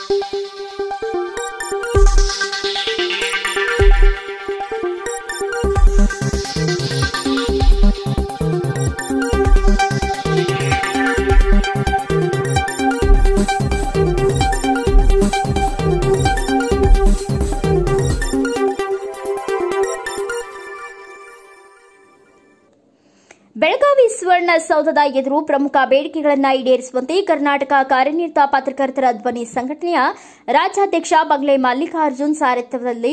ಬೆಳಗಾವಿ ಸುವರ್ಣ ಸೌಧದ ಎದುರು ಪ್ರಮುಖ ಬೇಡಿಕೆಗಳನ್ನು ಈಡೇರಿಸುವಂತೆ ಕರ್ನಾಟಕ ಕಾರ್ಯನಿರತ ಪತ್ರಕರ್ತರ ಧ್ವನಿ ಸಂಘಟನೆಯ ರಾಜ್ಯಾಧ್ಯಕ್ಷ ಬಂಗ್ಲೆ ಮಲ್ಲಿಕಾರ್ಜುನ್ ಸಾರಥ್ಯದಲ್ಲಿ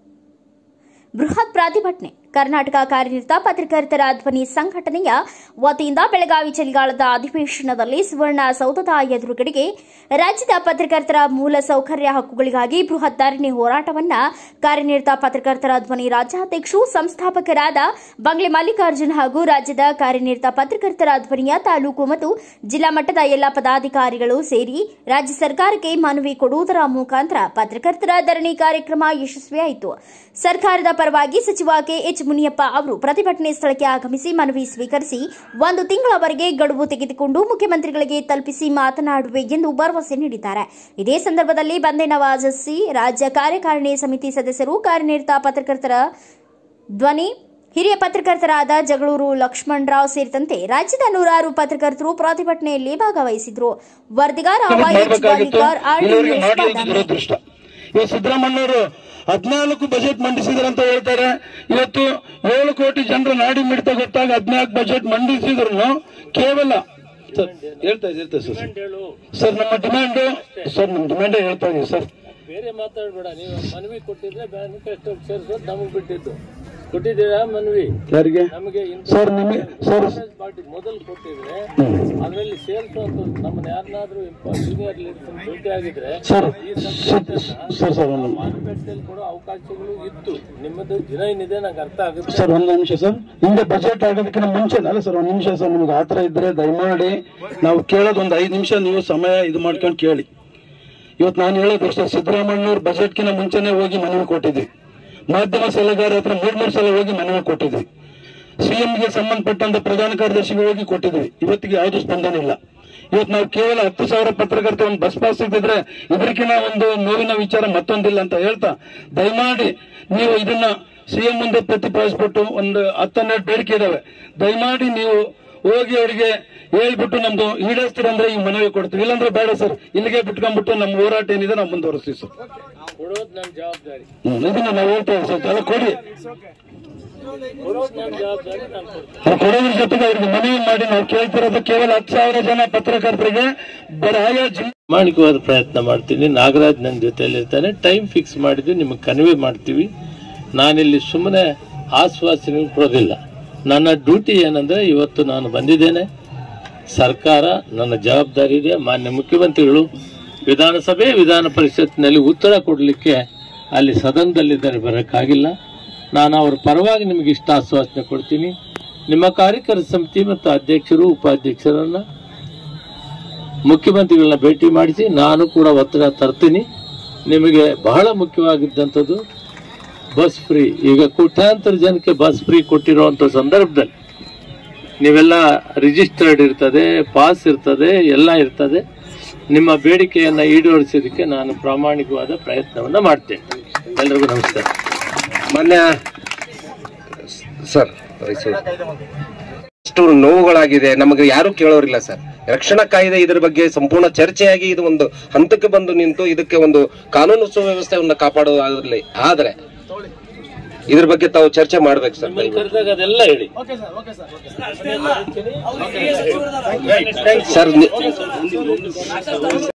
ಬೃಹತ್ ಪ್ರತಿಭಟನೆ ಕರ್ನಾಟಕ ಕಾರ್ಯನಿರತ ಪತ್ರಕರ್ತರ ಧ್ವನಿ ಸಂಘಟನೆಯ ವತಿಯಿಂದ ಬೆಳಗಾವಿ ಚಳಿಗಾಲದ ಅಧಿವೇಶನದಲ್ಲಿ ಸುವರ್ಣ ಸೌಧದ ಎದುರುಗಡೆಗೆ ರಾಜ್ಯದ ಪತ್ರಕರ್ತರ ಮೂಲ ಸೌಕರ್ಯ ಹಕ್ಕುಗಳಿಗಾಗಿ ಬೃಹತ್ ಧರಣಿ ಹೋರಾಟವನ್ನ ಕಾರ್ಯನಿರತ ಪತ್ರಕರ್ತರ ಧ್ವನಿ ರಾಜ್ಯಾಧ್ಯಕ್ಷರು ಸಂಸ್ಥಾಪಕರಾದ ಬಂಗ್ಲೆ ಮಲ್ಲಿಕಾರ್ಜುನ್ ಹಾಗೂ ರಾಜ್ಯದ ಕಾರ್ಯನಿರತ ಪತ್ರಕರ್ತರ ಧ್ವನಿಯ ತಾಲೂಕು ಮತ್ತು ಜಿಲ್ಲಾ ಮಟ್ಟದ ಎಲ್ಲ ಪದಾಧಿಕಾರಿಗಳು ಸೇರಿ ರಾಜ್ಯ ಸರ್ಕಾರಕ್ಕೆ ಮನವಿ ಕೊಡುವುದರ ಮುಖಾಂತರ ಪತ್ರಕರ್ತರ ಧರಣಿ ಕಾರ್ಯಕ್ರಮ ಯಶಸ್ವಿಯಾಯಿತು ಸರ್ಕಾರದ ಪರವಾಗಿ ಸಚಿವ ಕೆಎಚ್ ಮುನಿಯಪ್ಪ ಅವರು ಪ್ರತಿಭಟನೆ ಸ್ಥಳಕ್ಕೆ ಆಗಮಿಸಿ ಮನವಿ ಸ್ವೀಕರಿಸಿ ಒಂದು ತಿಂಗಳವರೆಗೆ ಗಡುವು ತೆಗೆದುಕೊಂಡು ಮುಖ್ಯಮಂತ್ರಿಗಳಿಗೆ ತಲುಪಿಸಿ ಮಾತನಾಡುವೆ ಎಂದು ಭರವಸೆ ನೀಡಿದ್ದಾರೆ ಇದೇ ಸಂದರ್ಭದಲ್ಲಿ ಬಂದೆ ನವಾಜ್ ಸಿ ರಾಜ್ಯ ಕಾರ್ಯಕಾರಿಣಿ ಸಮಿತಿ ಸದಸ್ಯರು ಕಾರ್ಯನಿರತ ಪತ್ರಕರ್ತರ ಧ್ವನಿ ಹಿರಿಯ ಪತ್ರಕರ್ತರಾದ ಜಗಳೂರು ಲಕ್ಷ್ಮಣರಾವ್ ಸೇರಿದಂತೆ ರಾಜ್ಯದ ನೂರಾರು ಪತ್ರಕರ್ತರು ಪ್ರತಿಭಟನೆಯಲ್ಲಿ ಭಾಗವಹಿಸಿದ್ರು ವರದಿಗಾರ ವೈಎಚ್ ಮಾಡ್ಬೇಕಾಗಿತ್ತು ಬಾಲಿಕಾರ್ ಆರ್ಟಿ ಇಲ್ಲಿವರೆಗೆ ನ್ಯೂಸ್ ಮಾಡಲಿಲ್ಲ ಬಾದಾಮಿ. ದುರದೃಷ್ಟ ಇವತ್ತು ಸಿದ್ದರಾಮಣ್ಣವರು ಹದಿನಾಲ್ಕು ಬಜೆಟ್ ಮಂಡಿಸಿದ್ರು ಅಂತ ಹೇಳ್ತಾರೆ ಇವತ್ತು ಏಳು ಕೋಟಿ ಜನರ ನಾಡಿ ಮಿಡಿತ ಗೊತ್ತಾಗ ಹದಿನಾಲ್ಕು ಬಜೆಟ್ ಮಂಡಿಸಿದ್ರು ಕೇವಲ ಸರ್, ಹೇಳ್ತಾ ಇದ್ದೀವಿ ಹೇಳ್ತಾ ಸರ್ ಸರ್ ನಮ್ಮ ಡಿಮ್ಯಾಂಡ್ ಸರ್ ನಮ್ಮ ಡಿಮ್ಯಾಂಡ್ ಹೇಳ್ತಾ ಇದೀವಿ ಸರ್ ಬೇರೆ ಮಾತಾಡ್ಬೇಡ ನೀವು ಮನವಿ ಕೊಟ್ಟಿದ್ರೆ ಮ್ಯಾನಿಫೆಸ್ಟೋ ಸೇರಿಸೋದು ನಮಗೆ ಬಿಟ್ಟಿದ್ದು ಕೊಟ್ಟಿದ್ದೀರಾ ಮನವಿ ಯಾರಿಗೆ ನಮಗೆ ಸರ್ ನಿಮಗೆ ಸರ್ ಪಾರ್ಟಿ ಮೊದಲು ಕೊಟ್ಟಿದ್ರೆ ಅದರಲ್ಲಿ ಸೇರಿಸುವಂತ ನಮ್ಮನ್ನ ಯಾರನ್ನಾದ್ರೂ ಸೀನಿಯರ್ ಲೀಡರ್ಸ್ ಭೇಟಿ ಆಗಿದ್ರೆ ಸರ್ ಈ ಸರ್ ಸರ್ ಸರ್ ಒಂದು ಮಾರುಕಟ್ಟೆಯಲ್ಲಿ ಕೊಡೋ ಅವಕಾಶಗಳು ಇತ್ತು ನಿಮ್ಮದು ದಿನ ಏನಿದೆ ನಂಗೆ ಅರ್ಥ ಆಗುತ್ತೆ ಸರ್ ಒಂದು ನಿಮಿಷ ಸರ್ ಹಿಂದೆ ಬಜೆಟ್ ಆಗೋದಕ್ಕಿಂತ ಮುಂಚೆ ಅಲ್ಲ ಸರ್ ಒಂದು ನಿಮಿಷ ಸರ್ ನಿಮ್ಗೆ ಆತರ ಇದ್ರೆ ದಯಮಾಡಿ ನಾವು ಕೇಳೋದು ಒಂದು ಐದು ನಿಮಿಷ ನೀವು ಸಮಯ ಇದು ಮಾಡ್ಕೊಂಡು ಕೇಳಿ ಇವತ್ತು ನಾನು ಹೇಳೋದು ಸರ್ ಸಿದ್ದರಾಮಯ್ಯವ್ರ ಬಜೆಟ್ಗಿಂತ ಮುಂಚೆನೆ ಹೋಗಿ ಮನವಿ ಕೊಟ್ಟಿದ್ವಿ ಮಾಧ್ಯಮ ಸಲಹೆಗಾರ ಹತ್ರ ಮೂರ್ ಮೂರು ಸಲ ಹೋಗಿ ಮನವಿ ಕೊಟ್ಟಿದ್ವಿ ಸಿಎಂಗೆ ಸಂಬಂಧಪಟ್ಟಂತ ಪ್ರಧಾನ ಕಾರ್ಯದರ್ಶಿಗೆ ಹೋಗಿ ಕೊಟ್ಟಿದ್ವಿ ಇವತ್ತಿಗೆ ಯಾವುದು ಸ್ಪಂದನೆ ಇಲ್ಲ ಇವತ್ತು ನಾವು ಕೇವಲ ಹತ್ತು ಸಾವಿರ ಪತ್ರಕರ್ತ ಒಂದು ಬಸ್ ಪಾಸ್ ಸಿಗ್ತಿದ್ರೆ ಇದಕ್ಕಿಂತ ಒಂದು ನೋವಿನ ವಿಚಾರ ಮತ್ತೊಂದಿಲ್ಲ ಅಂತ ಹೇಳ್ತಾ ದಯಮಾಡಿ ನೀವು ಇದನ್ನ ಸಿಎಂ ಮುಂದೆ ಪ್ರತಿಪಾದಿಸ್ಬಿಟ್ಟು ಒಂದು ಹತ್ತನ್ನೆರಡು ಬೇಡಿಕೆ ಇದಾವೆ ದಯಮಾಡಿ ನೀವು ಹೋಗಿ ಅವರಿಗೆ ಹೇಳ್ಬಿಟ್ಟು ನಮ್ದು ಈಡೇರಿಸ್ತೀರಂದ್ರೆ ಈ ಮನವಿ ಕೊಡ್ತೀವಿ ಇಲ್ಲಾಂದ್ರೆ ಬೇಡ ಸರ್ ಇಲ್ಲಿಗೆ ಬಿಟ್ಕೊಂಡ್ಬಿಟ್ಟು ನಮ್ಮ ಹೋರಾಟ ಏನಿದೆ ನಾವು ಮುಂದುವರಿಸ್ತೀವಿ ಸರ್ ಕೊಡೋದು ನನ್ನ ಜವಾಬ್ದಾರಿ ಹ್ಮ್, ಇದನ್ನ ನಾವು ಹೇಳ್ತಾ ಇದ್ದೀವಿ ಸರ್ ಅಲ್ಲ ಕೊಡಿ ಕೊಡೋದು ನನ್ನ ಜವಾಬ್ದಾರಿ ನಾನು ಕೊಡ್ತೀನಿ ಅದು ಕೊಡೋದ್ರ ಜೊತೆಗೆ ಅವ್ರಿಗೆ ಮನವಿ ಮಾಡಿ ನಾವು ಕೇಳ್ತಿರೋದು ಕೇವಲ ಹತ್ತು ಸಾವಿರ ಜನ ಪತ್ರಕರ್ತರಿಗೆ ಬರ ಆಯಾ ಜಿಲ್ಲೆ ಪ್ರಾಮಾಣಿಕವಾದ ಪ್ರಯತ್ನ ಮಾಡ್ತೀನಿ ನಾಗರಾಜ್ ನನ್ನ ಜೊತೆಯಲ್ಲಿ ಇರ್ತಾನೆ ಟೈಮ್ ಫಿಕ್ಸ್ ಮಾಡಿದ್ವಿ ನಿಮಗೆ ಕನ್ವೆ ಮಾಡ್ತೀವಿ ನಾನಿಲ್ಲಿ ಸುಮ್ಮನೆ ಆಶ್ವಾಸನೆ ಕೊಡೋದಿಲ್ಲ ನನ್ನ ಡ್ಯೂಟಿ ಏನಂದ್ರೆ ಇವತ್ತು ನಾನು ಬಂದಿದ್ದೇನೆ ಸರ್ಕಾರ ನನ್ನ ಜವಾಬ್ದಾರಿ ಇದೆ ಮಾನ್ಯ ಮುಖ್ಯಮಂತ್ರಿಗಳು ವಿಧಾನಸಭೆ ವಿಧಾನ ಪರಿಷತ್ನಲ್ಲಿ ಉತ್ತರ ಕೊಡಲಿಕ್ಕೆ ಅಲ್ಲಿ ಸದನದಲ್ಲಿದ್ದಾರೆ ಬರೋಕ್ಕಾಗಿಲ್ಲ ನಾನು ಅವರ ಪರವಾಗಿ ನಿಮಗೆ ಇಷ್ಟ ಆಶ್ವಾಸನೆ ಕೊಡ್ತೀನಿ ನಿಮ್ಮ ಕಾರ್ಯಕರ್ತ ಸಮಿತಿ ಮತ್ತು ಅಧ್ಯಕ್ಷರು ಉಪಾಧ್ಯಕ್ಷರನ್ನ ಮುಖ್ಯಮಂತ್ರಿಗಳನ್ನ ಭೇಟಿ ಮಾಡಿಸಿ ನಾನು ಕೂಡ ಒತ್ತಡ ತರ್ತೀನಿ ನಿಮಗೆ ಬಹಳ ಮುಖ್ಯವಾಗಿದ್ದಂಥದ್ದು ಬಸ್ ಫ್ರೀ ಈಗ ಕೋಟ್ಯಾಂತರ ಜನಕ್ಕೆ ಬಸ್ ಫ್ರೀ ಕೊಟ್ಟಿರುವಂಥ ಸಂದರ್ಭದಲ್ಲಿ ನೀವೆಲ್ಲ ರಿಜಿಸ್ಟರ್ಡ್ ಇರ್ತದೆ ಪಾಸ್ ಇರ್ತದೆ ಎಲ್ಲ ಇರ್ತದೆ ನಿಮ್ಮ ಬೇಡಿಕೆಯನ್ನು ಈಡೇರಿಸೋದಕ್ಕೆ ನಾನು ಪ್ರಾಮಾಣಿಕವಾದ ಪ್ರಯತ್ನವನ್ನು ಮಾಡ್ತೇನೆ ಎಲ್ರಿಗೂ ನಮಸ್ಕಾರ ಮಾನ್ಯ ಸರ್ ಅಷ್ಟು ನೋವುಗಳಾಗಿದೆ ನಮಗೆ ಯಾರು ಕೇಳೋರಿಲ್ಲ ಸರ್ ರಕ್ಷಣಾ ಕಾಯ್ದೆ ಇದ್ರ ಬಗ್ಗೆ ಸಂಪೂರ್ಣ ಚರ್ಚೆಯಾಗಿ ಇದು ಒಂದು ಹಂತಕ್ಕೆ ಬಂದು ನಿಂತು ಇದಕ್ಕೆ ಒಂದು ಕಾನೂನು ಸುವ್ಯವಸ್ಥೆಯನ್ನ ಕಾಪಾಡೋದಾಗಲಿ ಆದ್ರೆ ಇದ್ರ ಬಗ್ಗೆ ತಾವು ಚರ್ಚೆ ಮಾಡ್ಬೇಕು ಸರ್ ನಿಮ್ಮನ್ನು ಕರೆದಾಗ ಅದೆಲ್ಲ ಹೇಳಿ ಸರ್ ನಿ-